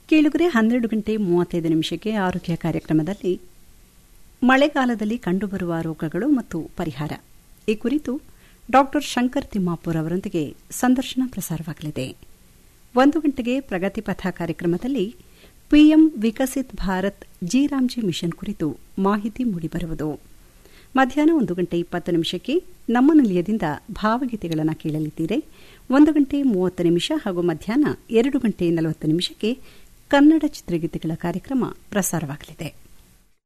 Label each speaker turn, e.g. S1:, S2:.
S1: ಕೇಳುಗರೆ ಹನ್ನೆರಡು ಗಂಟೆ ಮೂವತ್ತೈದು ನಿಮಿಷಕ್ಕೆ ಆರೋಗ್ಯ ಕಾರ್ಯಕ್ರಮದಲ್ಲಿ ಮಳೆಗಾಲದಲ್ಲಿ ಕಂಡುಬರುವ ರೋಗಗಳು ಮತ್ತು ಪರಿಹಾರ ಈ ಕುರಿತು ಡಾಕ್ಟರ್ ಶಂಕರ್ ತಿಮ್ಮಾಪುರ್ ಅವರೊಂದಿಗೆ ಸಂದರ್ಶನ ಪ್ರಸಾರವಾಗಲಿದೆ ಒಂದು ಗಂಟೆಗೆ ಪ್ರಗತಿಪಥ ಕಾರ್ಯಕ್ರಮದಲ್ಲಿ PM Viksit Bharat G Ramji mission ಕುರಿತು ಮಾಹಿತಿ ಮೂಡಿಬರುವುದು ಮಧ್ಯಾಹ್ನ ಒಂದು ಗಂಟೆ ಇಪ್ಪತ್ತು ನಿಮಿಷಕ್ಕೆ ನಮ್ಮ ನಿಲಯದಿಂದ ಭಾವಗೀತೆಗಳನ್ನು ಕೇಳಲಿದ್ದೀರೆ ಒಂದು ಗಂಟೆ ಮೂವತ್ತು ನಿಮಿಷ ಹಾಗೂ ಮಧ್ಯಾಹ್ನ ಎರಡು ಗಂಟೆ ನಲವತ್ತು ನಿಮಿಷಕ್ಕೆ ಕನ್ನಡ ಚಿತ್ರಗೀತೆಗಳ ಕಾರ್ಯಕ್ರಮ ಪ್ರಸಾರವಾಗಲಿದೆ